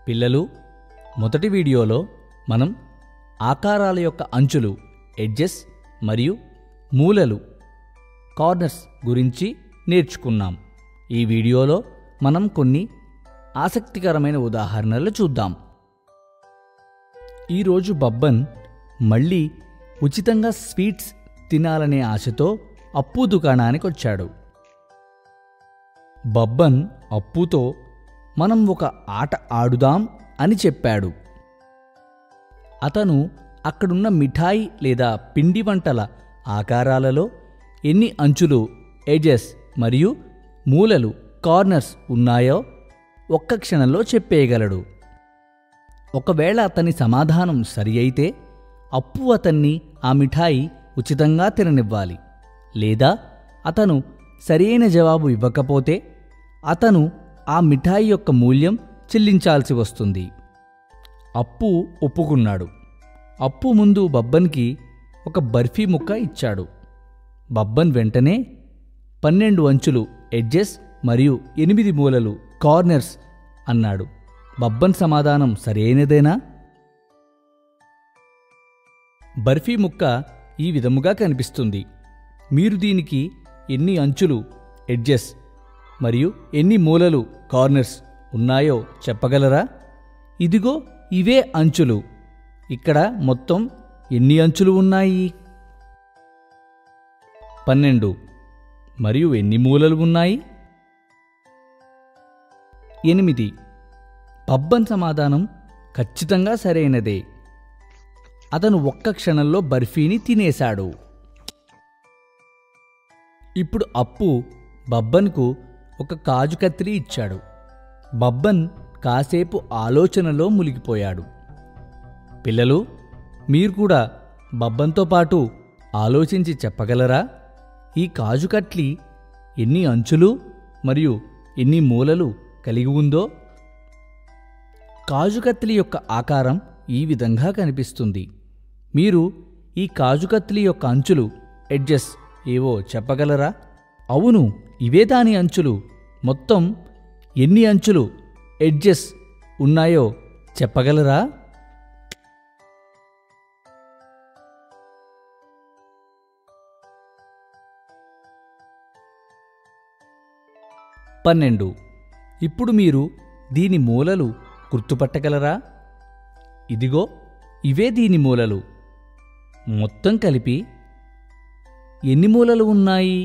పిల్లలు మొదటి వీడియోలో మనం ఆకారాల యొక్క అంచులు ఎడ్జెస్ మరియు మూలలు కార్నర్స్ గురించి నేర్చుకున్నాం ఈ వీడియోలో మనం కొన్ని ఆసక్తికరమైన ఉదాహరణలు చూద్దాం ఈరోజు బబ్బన్ మళ్ళీ ఉచితంగా స్వీట్స్ తినాలనే ఆశతో అప్పు దుకాణానికి వచ్చాడు బబ్బన్ అప్పుతో మనం ఒక ఆట ఆడుదాం అని చెప్పాడు అతను అక్కడున్న మిఠాయి లేదా పిండి వంటల ఆకారాలలో ఎన్ని అంచులు ఎజెస్ మరియు మూలలు కార్నర్స్ ఉన్నాయో ఒక్క క్షణంలో చెప్పేయగలడు ఒకవేళ అతని సమాధానం సరి అయితే అప్పు అతన్ని ఆ మిఠాయి ఉచితంగా తిననివ్వాలి లేదా అతను సరైన జవాబు ఇవ్వకపోతే అతను ఆ మిఠాయి యొక్క మూల్యం చెల్లించాల్సి వస్తుంది అప్పు ఒప్పుకున్నాడు అప్పు ముందు బబ్బన్కి ఒక బర్ఫీ ముక్క ఇచ్చాడు బబ్బన్ వెంటనే పన్నెండు అంచులు ఎడ్జెస్ మరియు ఎనిమిది మూలలు కార్నర్స్ అన్నాడు బబ్బన్ సమాధానం సరైనదేనా బర్ఫీ ముక్క ఈ విధముగా కనిపిస్తుంది మీరు దీనికి ఎన్ని అంచులు ఎడ్జెస్ మరియు ఎన్ని మూలలు కార్నర్స్ ఉన్నాయో చెప్పగలరా ఇదిగో ఇవే అంచులు ఇక్కడ మొత్తం ఎన్ని అంచులు ఉన్నాయి పన్నెండు మరియు ఎన్ని మూలలు ఉన్నాయి ఎనిమిది బబ్బన్ సమాధానం ఖచ్చితంగా సరైనదే అతను ఒక్క క్షణంలో బర్ఫీని తినేశాడు ఇప్పుడు అప్పు బబ్బన్కు ఒక కాజు కత్తిరి ఇచ్చాడు బబ్బన్ కాసేపు ఆలోచనలో మునిగిపోయాడు పిల్లలు మీరు కూడా బబ్బన్తో పాటు ఆలోచించి చెప్పగలరా ఈ కాజు కట్లి ఎన్ని అంచులు మరియు ఎన్ని మూలలు కలిగి ఉందో కాజు కత్తిలి యొక్క ఆకారం ఈ విధంగా కనిపిస్తుంది మీరు ఈ కాజు కత్తిలి యొక్క అంచులు ఎడ్జెస్ ఏవో చెప్పగలరా అవును ఇవే దాని అంచులు మొత్తం ఎన్ని అంచులు ఎడ్జెస్ ఉన్నాయో చెప్పగలరా పన్నెండు ఇప్పుడు మీరు దీని మూలలు గుర్తుపట్టగలరా ఇదిగో ఇవే దీని మూలలు మొత్తం కలిపి ఎన్ని మూలలు ఉన్నాయి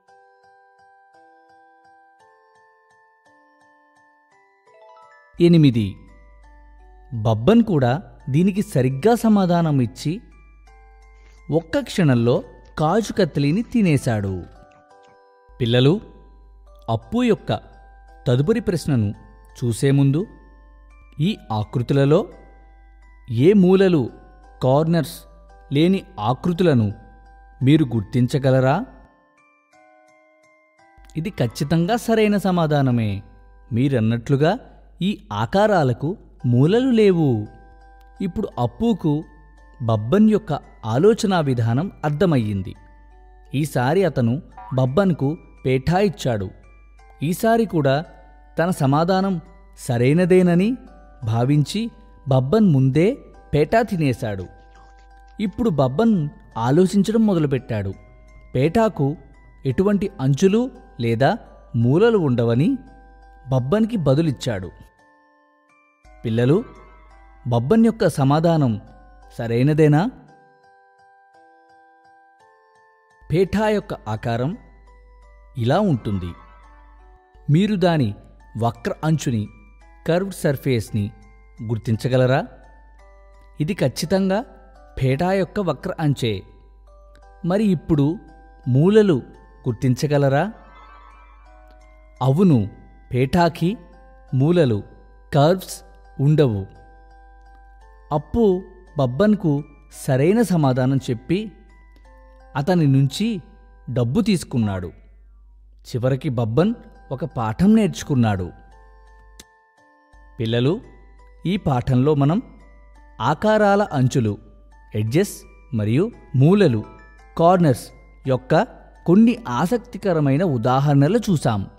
ఎనిమిది బబ్బన్ కూడా దీనికి సరిగ్గా సమాధానం ఇచ్చి ఒక్క క్షణంలో కాజు కత్తిలిని తినేశాడు పిల్లలు అప్పు యొక్క తదుపరి ప్రశ్నను చూసే ముందు ఈ ఆకృతులలో ఏ మూలలు కార్నర్స్ లేని ఆకృతులను మీరు గుర్తించగలరా ఇది ఖచ్చితంగా సరైన సమాధానమే మీరన్నట్లుగా ఈ ఆకారాలకు మూలలు లేవు ఇప్పుడు అప్పుకు బబ్బన్ యొక్క ఆలోచనా విధానం అర్థమయ్యింది ఈసారి అతను బబ్బన్కు పేఠా ఇచ్చాడు ఈసారి కూడా తన సమాధానం సరైనదేనని భావించి బబ్బన్ ముందే పేటా తినేశాడు ఇప్పుడు బబ్బన్ ఆలోచించడం మొదలుపెట్టాడు పేటాకు ఎటువంటి అంచులు లేదా మూలలు ఉండవని బబ్బన్కి బదులిచ్చాడు పిల్లలు బబ్బన్ యొక్క సమాధానం సరైనదేనా పేఠా యొక్క ఆకారం ఇలా ఉంటుంది మీరు దాని వక్ర అంచుని కర్వ్డ్ సర్ఫేస్ని గుర్తించగలరా ఇది ఖచ్చితంగా పేటా యొక్క వక్ర అంచే మరి ఇప్పుడు మూలలు గుర్తించగలరా అవును పేటాకి మూలలు కర్వ్స్ ఉండవు అప్పు బబ్బన్కు సరైన సమాధానం చెప్పి అతని నుంచి డబ్బు తీసుకున్నాడు చివరికి బబ్బన్ ఒక పాఠం నేర్చుకున్నాడు పిల్లలు ఈ పాఠంలో మనం ఆకారాల అంచులు ఎడ్జెస్ మరియు మూలలు కార్నర్స్ యొక్క కొన్ని ఆసక్తికరమైన ఉదాహరణలు చూసాం